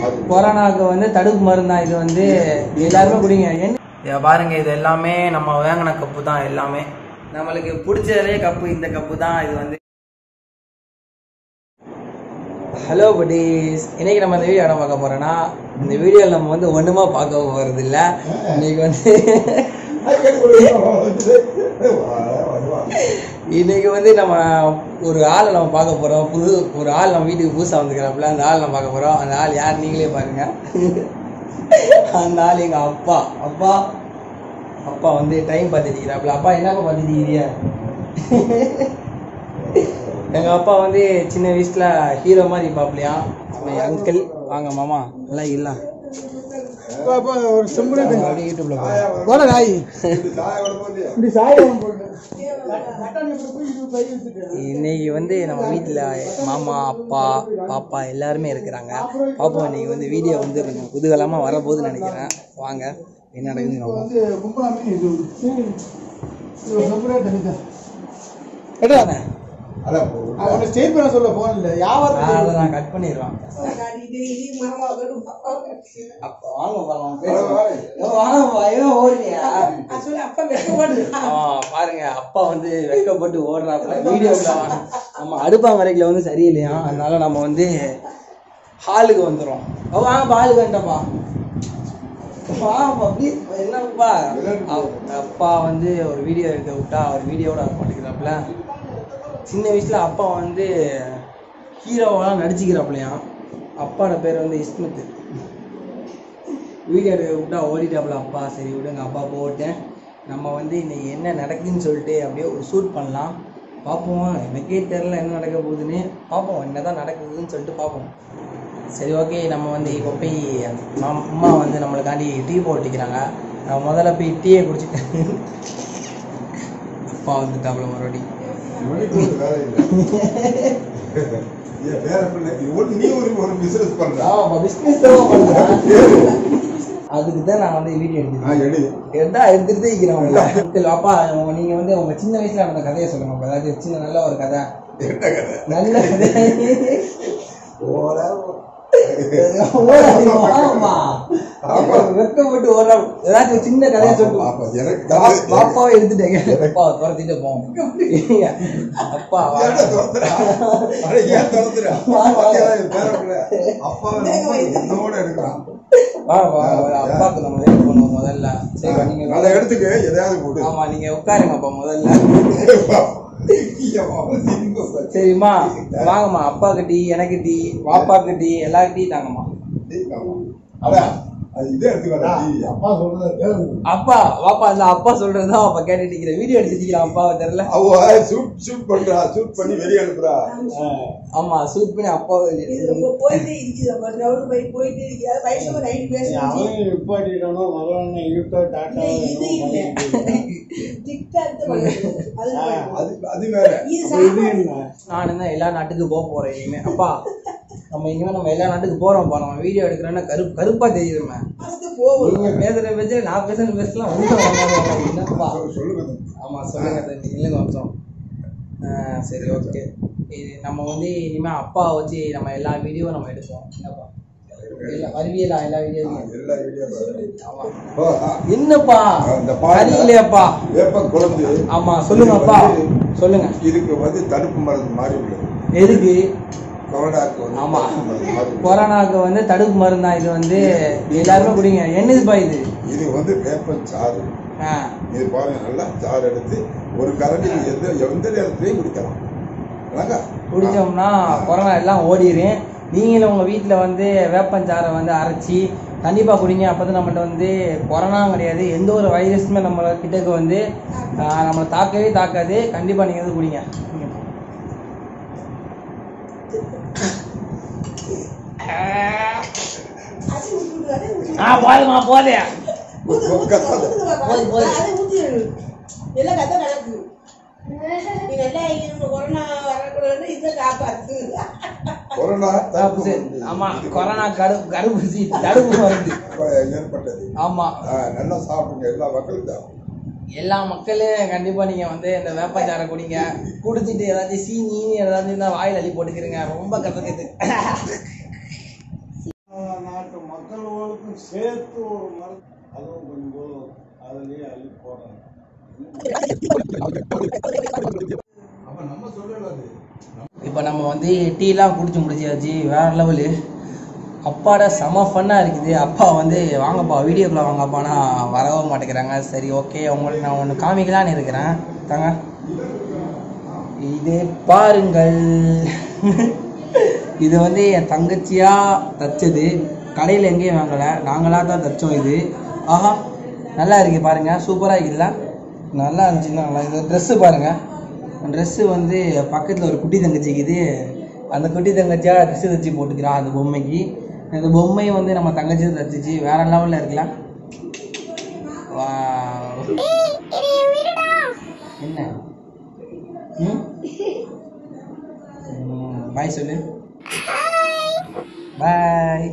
கொரோனாவுக்கு வந்து தடுப்பு மருந்தா இது வந்து எல்லாருமே குடிங்க என்ன பாருங்க இது எல்லாமே நம்ம வாங்கின கப்பு தான் எல்லாமே நம்மளுக்கு பிடிச்சதே கப்பு இந்த கப்பு தான் இது வந்து ஹலோ buddies இன்னைக்கு நம்ம இந்த வீடியோ என்ன பார்க்க போறோம்னா இந்த வீடியோவில் நம்ம வந்து ஒண்ணுமா பார்க்க போறது இல்ல இன்னைக்கு வந்து இன்னைக்கு வந்து நம்ம ஒரு ஆளை நம்ம பார்க்க போறோம் புது ஒரு ஆள் நம்ம வீட்டுக்கு புதுசா வந்துக்கிறாப்புல அந்த ஆள் நம்ம பார்க்க போறோம் அந்த ஆள் யார் நீங்களே பாருங்க அந்த ஆள் எங்க அப்பா அப்பா அப்பா வந்து டைம் பார்த்துட்டு இருக்கிறாப்புல அப்பா என்னப்பா பார்த்துட்டு இருக்கிறியா எங்க அப்பா வந்து சின்ன வயசுல ஹீரோ மாதிரி பாப்பலையா அங்கிள் வாங்க மாமா நல்லா இல்ல ஒரு செம்புனே அப்படியே யூடியூப்ல பாருங்க போட நாய் இப்படி சாய் இன்னைக்கு வந்து நம்ம வீட்டில் மாமா அப்பா பாப்பா எல்லாருமே இருக்கிறாங்க பாப்பா இன்னைக்கு வந்து வீடியோ வந்து கொஞ்சம் குதூகலமாக வரப்போகுதுன்னு நினைக்கிறேன் வாங்க என்ன நடக்குதுன்னு பார்ப்போம். வந்து கும்பலா மீன் இது இது ஒரு செம்புனே தனிதான் கேட்டானே அவனை ஸ்டேட் பண்ண சொல்ல போன் இல்ல வியாபாரம் அதை நான் கட் பண்ணிடுவான் அப்பா வாங்க பாருங்க பேசுவோம். வாங்க பயம் ஓடுறியா ஆ, பாருங்க அப்பா வந்து வெக்கப்பட்டு ஓடுறாப்புல வீடியோவில் நம்ம அடுப்பாங்கரைக்கில் வந்து சரியில்லையா அதனால நம்ம வந்து ஹாலுக்கு வந்துடும் வாங்கப்பா ஹாலுக்கு வந்துட்டப்பா வாங்கப்பா ப்ளீஸ் என்னப்பா அவ- அப்பா வந்து ஒரு வீடியோ எடுக்க விட்டா அவர் வீடியோட வர மாட்டேங்கிறாப்புல சின்ன வயசுல அப்பா வந்து ஹீரோவெல்லாம் நடிச்சுக்கிறாப்புலையாம் அப்பாவோட பேர் வந்து இஸ்மத் வீடியோ எடுக்க விட்டா ஓடிட்டாப்புல அப்பா சரி விடுங்க அப்பா போட்டேன் நம்ம வந்து இன்னைக்கு என்ன நடக்குதுன்னு சொல்லிட்டு அப்படியே ஒரு ஷூட் பண்ணலாம் பார்ப்போம் எனக்கே தெரில என்ன நடக்க போகுதுன்னு பார்ப்போம் என்னதான் நடக்குதுன்னு சொல்லிட்டு பார்ப்போம் சரி ஓகே நம்ம வந்து இப்போ போய் நம்ம அம்மா வந்து நம்மளுக்காண்டி டீ போட்டிக்கிறாங்க நம்ம முதல்ல போய் டீயை குடிச்சிட்டு அப்பா வந்துட்டாப்புல மறுபடியும் நீ ஒரு ஒரு பிசினஸ் பண்ற ஆமாப்பா பிஸ்னஸ் தான் பண்ணுறேன் அதுக்கு தான் நான் வந்து வீடியோ எடுத்துக்கிறேன் நான் எடு எடுத்தா எடுத்துட்டு இருக்கிறேன் சரி அப்பா உங்க- நீங்க வந்து உங்க சின்ன வயசுல நடந்த கதையை சொல்லுங்க அப்பா. அதாவது சின்ன நல்ல ஒரு கதை என்ன கதை நல்ல கதை ஓடா ஓடாதீங்க, ஆமா. வெட்கப்பட்டு ஓடுறா ஏதாச்சும் ஒரு சின்ன கதையை சொல்லுங்க அப்ப எனக்கு பா- கதை- பாப்பாவை எடுத்துட்டேங்க அப்பா துரத்திட்டு போவோம் அப்பா வா. ஏன்டா துரத்துறா? அட, ஏன் துரத்துறா? பாத்தியாடா, என் பேர பிள்ளை. அப்பாவை ரொம்ப என்னோட எடுக்கிறான். வா வா வா. அப்பாவுக்கு நம்ம வெயிட் பண்ணுவோம் முதல்ல சரி நீங்க அதை எடுத்துக்க எதையாவது போடு ஆமா நீங்க உட்காருங்கப்பா முதல்ல சரிம்மா வாங்கம்மா அப்பாக்கு டீ எனக்கு டீ பாப்பாக்கு டீ எல்லாருக்கும் டீ தாங்கம்மா அதான் அது இதே எடுத்துக்கடா அப்பா சொல்றது கேளு அப்பா வாப்பா அந்த அப்பா சொல்றதுதான் அப்பா கேட்டுட்டு இருக்கிறேன் வீடியோ எடுத்துக்கலாம் அப்பாவை தெரியல அவ ஷூட் ஷூட் பண்றா ஷூட் பண்ணி வெளியே அனுப்புறா ஆமா சூட் பண்ணி அப்பாவை அவன் நிப்பாட்டிட்டானோ முதல்ல யூட்டோ டாட்டா அது அது வேற இது என்ன நானும் தான் எல்லா நாட்டுக்கு போக போறேன் இனிமே அப்பா நம்ம இனிமே நம்ம எல்லா நாட்டுக்கு போறோம்ப்பா நம்ம வீடியோ எடுக்கிறோன்னா கருப்பு கருப்பா தெரியுதுமே நீங்க பேசுற பேச்சு நான் பேசுற பேசலாம் ஒன்றும் வராது. என்னப்பா சொல்லு- சொல்லுங்க தம்பி. ஆமா சொல்லுங்க தம்பி இல்லைங்க வம்சம் ஆ, சரி ஓகே இது நம்ம வந்து இனிமே அப்பா வச்சு நம்ம எல்லா வீடியோ நம்ம எடுப்போம் என்னப்பா எல்லா வருவியலா எல்லா வீடியோ எல்லா வீடியோ பாரு. ஆமா ஓ, ஆ. என்னப்பா இந்த பாருங்க. சரியில்லையாப்பா வேப்ப குழம்பு ஆமா சொல்லுங்கப்பா சொல்லுங்க இதுக்கு வந்து தடுப்பு மருந்து மாதிரி உள்ளது எதுக்கு கொரோனாக்கு வந்து ஆமா தடுப்பு மருந்து மாதிரி உள்ளது. கொரோனாவுக்கு வந்து தடுப்பு மருந்தா இது வந்து எல்லாருமே குடிங்க என்னதுப்பா இது இது வந்து வேப்ப சாறு ஆ இது பாருங்க நல்லா சாறு எடுத்து ஒரு கரண்டி எந்த எந்த நேரத்திலையும் குடிக்கலாம் விளங்கா? குடிச்சோம்னா கொரோனா எல்லாம் ஓடிடும் நீங்களும் உங்கள் வீட்டில் வந்து வேப்பஞ்சாறை வந்து அரைச்சி கண்டிப்பாக குடிங்க அப்போ தான் நம்மகிட்ட வந்து கொரோனா கிடையாது எந்த ஒரு வைரஸுமே நம்ம கிட்டக்கு வந்து ஆஹ், நம்மளை தாக்கவே தாக்காது கண்டிப்பாக நீங்கள் வந்து குடிங்க ஆ போதுமா போதே எல்லாம் கதை நடக்குது நீங்க எல்லாம் இங்க கொரோனா வரக்கூடாது இதை காப்பாத்து கொரோனா தடுப்பு மருந்து. ஆமா கொரோனா கடு கடுப்பு தடுப்பு மருந்து இப்ப ஏற்பட்டது ஆமா ஆ, நல்லா சாப்பிடுங்க எல்லா மக்களும் சாப்பிடுங்க எல்லா மக்களும் கண்டிப்பா நீங்க வந்து இந்த வேப்பஞ்சாரை குடிங்க குடிச்சிட்டு ஏதாச்சும் சீனி ஏதாச்சும் இருந்தா வாயில் அள்ளி போட்டுக்கிறீங்க ரொம்ப கசக்குது நாலு சேர்த்து ஒரு மரம் அதுவும் கொஞ்சம் அதுலயே அள்ளி போடுறாங்க அப்ப நம்ம சொல்லலாது இப்போ நம்ம வந்து டீலாம் குடிச்சு முடிச்சாச்சு வேற லெவலு அப்பாட செம ஃபன்னாக இருக்குது அப்பா வந்து வாங்கப்பா வீடியோக்குள்ள வாங்கப்பானா வரவே மாட்டேங்கிறாங்க சரி ஓகே உங்களுக்கு நான் ஒன்று காமிக்கலான்னு இருக்கிறேன் தாங்க இது பாருங்கள் இது வந்து என் தங்கச்சியாக தச்சது கடையில் எங்கேயும் வாங்கலை நாங்களாக தான் தச்சோம் இது ஆஹா நல்லா இருக்கு பாருங்க சூப்பராக இருக்குல்ல நல்லா இருந்துச்சுன்னா நல்லா இது ட்ரெஸ்ஸு பாருங்க ட்ரெஸ்ஸு வந்து பக்கத்தில் ஒரு குட்டி தங்கச்சி இருக்குது அந்த குட்டி தங்கச்சியாக ட்ரெஸ்ஸு தச்சு போட்டுக்கிறான் அந்த பொம்மைக்கு இந்த பொம்மை வந்து நம்ம தங்கச்சி தான் தச்சுச்சு வேற லெவலில் இருக்கலாம் வா என்ன ம் பாய் சொல்லு பாய்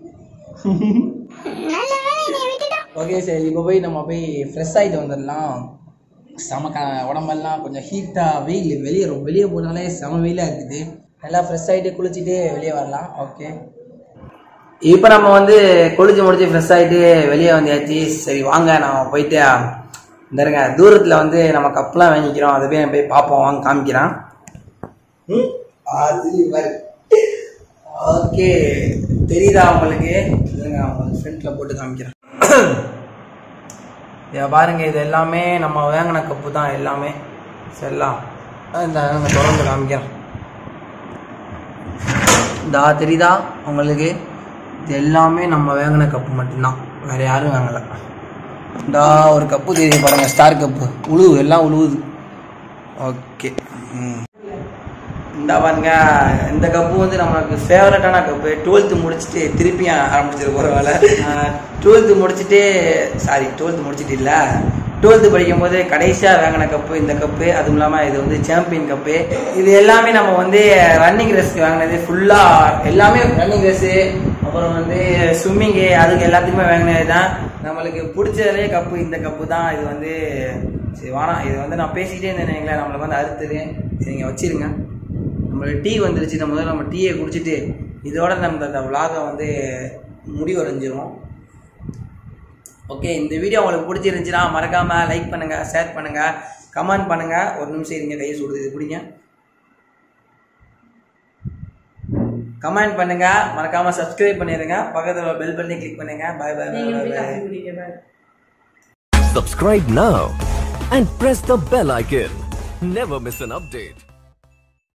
ஓகே சரி இப்போ போய் நம்ம போய் ஃப்ரெஷ் ஆகிட்டு வந்துடலாம் செம க உடம்பெல்லாம் கொஞ்சம் ஹீட்டாக வெயில் வெளியே ரொம்ப வெளியே போனாலே செம வெயிலாக இருக்குது நல்லா ஃப்ரெஷ் ஆகிட்டு குளிச்சுட்டு வெளியே வரலாம் ஓகே இப்போ நம்ம வந்து குளிச்சு முடிச்சு ஃப்ரெஷ் ஆகிட்டு வெளியே வந்தாச்சு சரி வாங்க நம்ம போயிட்டு இந்த இருங்க தூரத்தில் வந்து நம்ம கப்லாம் வாங்கிக்கிறோம் அதை போய் போய் பார்ப்போம் வாங்க காமிக்கிறேன் ம் அது இவர் ஓகே தெரியுதா உங்களுக்கு இருங்க உங்களுக்கு ஃப்ரண்ட்டில் போட்டு காமிக்கிறேன் இதை பாருங்க இது எல்லாமே நம்ம வாங்கின கப்பு தான் எல்லாமே சரிலாம் இந்த நாங்கள் தொடர்ந்து காமிக்கிறோம் இதா தெரியுதா உங்களுக்கு இது எல்லாமே நம்ம வாங்கின கப்பு மட்டும்தான் வேற யாரும் வாங்கலை இந்தா ஒரு கப்பு தெரியுது பாருங்க ஸ்டார் கப்பு உழுவு எல்லாம் உழுவுது ஓகே ம் இந்த பாருங்க இந்த கப்பு வந்து நமக்கு ஃபேவரட்டான கப்பு டுவெல்த்து முடிச்சுட்டு திருப்பி ஆரம்பிச்சிரு போகிற வேலை டுவெல்த்து முடிச்சுட்டு சாரி டுவெல்த்து முடிச்சுட்டு இல்லை டுவெல்த்து படிக்கும் போது கடைசியாக வாங்கின கப்பு இந்த கப்பு அதுவும் இல்லாமல் இது வந்து சாம்பியன் கப்பு இது எல்லாமே நம்ம வந்து ரன்னிங் ரேஸ்க்கு வாங்கினது ஃபுல்லாக எல்லாமே ரன்னிங் ரேஸு அப்புறம் வந்து ஸ்விம்மிங்கு அதுக்கு எல்லாத்துக்குமே வாங்கினது தான் நம்மளுக்கு பிடிச்சதே கப்பு இந்த கப்பு தான் இது வந்து சரி வேணாம் இது வந்து நான் பேசிக்கிட்டே இருந்தேன் நம்மளுக்கு வந்து அறுத்துது சரி நீங்கள் வச்சிருங்க நம்மளுக்கு டீ வந்துருச்சு நம்ம முதல்ல நம்ம டீயை குடிச்சிட்டு இதோட நம்ம அந்த விலாகை வந்து முடிவடைஞ்சிரும் ஓகே இந்த வீடியோ உங்களுக்கு பிடிச்சிருந்துச்சுன்னா மறக்காமல் லைக் பண்ணுங்கள் ஷேர் பண்ணுங்கள் கமெண்ட் பண்ணுங்கள் ஒரு நிமிஷம் இருங்க கையை சுடுது இது பிடிங்க கமெண்ட் பண்ணுங்க மறக்காம சப்ஸ்கிரைப் பண்ணிடுங்க பக்கத்துல பெல் பண்ணி கிளிக் பண்ணுங்க பை பை பை நீங்க போய் பை காஃபி குடிக்க பாரு Subscribe now and press the bell icon. Never miss an update.